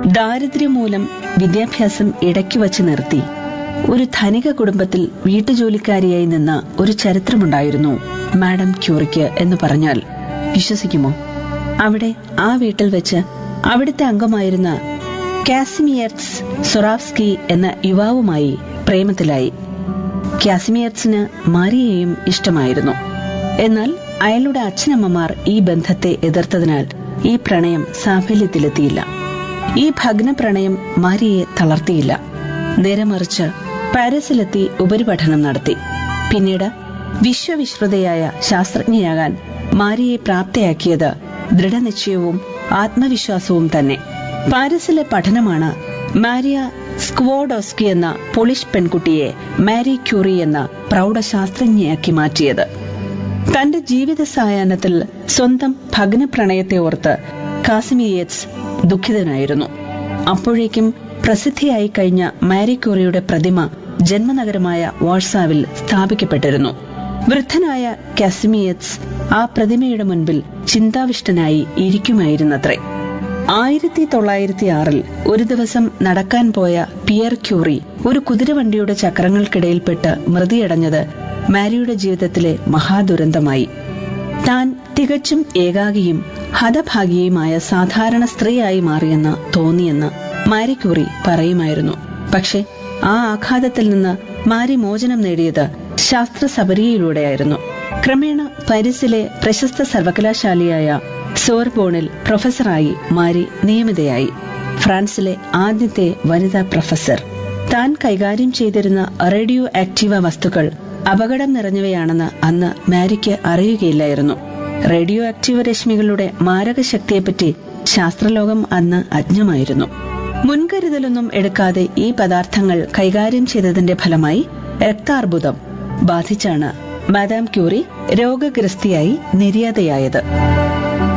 ദാരിദ്ര്യം മൂലം വിദ്യാഭ്യാസം ഇടയ്ക്ക് വച്ച് നിർത്തി ഒരു ധനിക കുടുംബത്തിൽ വീട്ടുജോലിക്കാരിയായി നിന്ന ഒരു ചരിത്രമുണ്ടായിരുന്നു മാഡം ക്യൂറിക്ക് എന്ന് പറഞ്ഞാൽ വിശ്വസിക്കുമോ അവിടെ ആ വീട്ടിൽ വെച്ച് അവിടുത്തെ അംഗമായിരുന്ന കാസിമിയർസ് സൊറാവ്സ്കി എന്ന യുവാവുമായി പ്രേമത്തിലായി കാസിമിയർസിന് മാരിയെയും ഇഷ്ടമായിരുന്നു എന്നാൽ അയാളുടെ അച്ഛനമ്മമാർ ഈ ബന്ധത്തെ എതിർത്തതിനാൽ ഈ പ്രണയം സാഫല്യത്തിലെത്തിയില്ല ഈ ഭഗ്ന പ്രണയം മാരിയെ തളർത്തിയില്ല നേരെ മറിച്ച് പാരീസിലെത്തി ഉപരിപഠനം നടത്തി പിന്നീട് വിശ്വവിശ്രുതയായ ശാസ്ത്രജ്ഞയാകാൻ മാരിയെ പ്രാപ്തയാക്കിയത് ദൃഢനിശ്ചയവും ആത്മവിശ്വാസവും തന്നെ പാരീസിലെ പഠനമാണ് മാരിയ സ്ക്വോഡോസ്കി എന്ന പോളിഷ് പെൺകുട്ടിയെ മാരി ക്യൂറി എന്ന പ്രൗഢശാസ്ത്രജ്ഞയാക്കി മാറ്റിയത് തന്റെ ജീവിത സായാഹ്നത്തിൽ സ്വന്തം ഭഗ്നപ്രണയത്തെ ഓർത്ത് കാസിമിയേറ്റ്സ് ദുഃഖിതനായിരുന്നു അപ്പോഴേക്കും പ്രസിദ്ധിയായി കഴിഞ്ഞ മാരി ക്യൂറിയുടെ പ്രതിമ ജന്മനഗരമായ വാഴ്സാവിൽ സ്ഥാപിക്കപ്പെട്ടിരുന്നു വൃദ്ധനായ കാസിമിയറ്റ്സ് ആ പ്രതിമയുടെ മുൻപിൽ ചിന്താവിഷ്ടനായി ഇരിക്കുമായിരുന്നത്രേ ആയിരത്തി തൊള്ളായിരത്തി ആറിൽ ഒരു ദിവസം നടക്കാൻ പോയ പിയർ ക്യൂറി ഒരു കുതിരവണ്ടിയുടെ ചക്രങ്ങൾക്കിടയിൽപ്പെട്ട് മൃതിയടഞ്ഞത് മാരിയുടെ ജീവിതത്തിലെ മഹാദുരന്തമായി താൻ തികച്ചും ഏകാഗിയും ഹതഭാഗിയുമായ സാധാരണ സ്ത്രീയായി മാറിയെന്ന് തോന്നിയെന്ന് മാരി ക്യൂറി പറയുമായിരുന്നു പക്ഷെ ആ ആഘാതത്തിൽ നിന്ന് മാരി മോചനം നേടിയത് ശാസ്ത്ര സബരിയിലൂടെയായിരുന്നു ക്രമേണ പാരീസിലെ പ്രശസ്ത സർവകലാശാലയായ സോർബോണിൽ പ്രൊഫസറായി മാരി നിയമിതയായി ഫ്രാൻസിലെ ആദ്യത്തെ വനിതാ പ്രൊഫസർ താൻ കൈകാര്യം ചെയ്തിരുന്ന റേഡിയോ ആക്റ്റീവ വസ്തുക്കൾ അപകടം നിറഞ്ഞവയാണെന്ന് അന്ന് മാരിക്ക് അറിയുകയില്ലായിരുന്നു റേഡിയോ ആക്റ്റീവ് രശ്മികളുടെ മാരകശക്തിയെപ്പറ്റി ശാസ്ത്രലോകം അന്ന് അജ്ഞമായിരുന്നു മുൻകരുതലൊന്നും എടുക്കാതെ ഈ പദാർത്ഥങ്ങൾ കൈകാര്യം ചെയ്തതിന്റെ ഫലമായി രക്താർബുദം ബാധിച്ചാണ് മാഡാം ക്യൂറി രോഗഗ്രസ്തിയായി നിര്യാതയായത്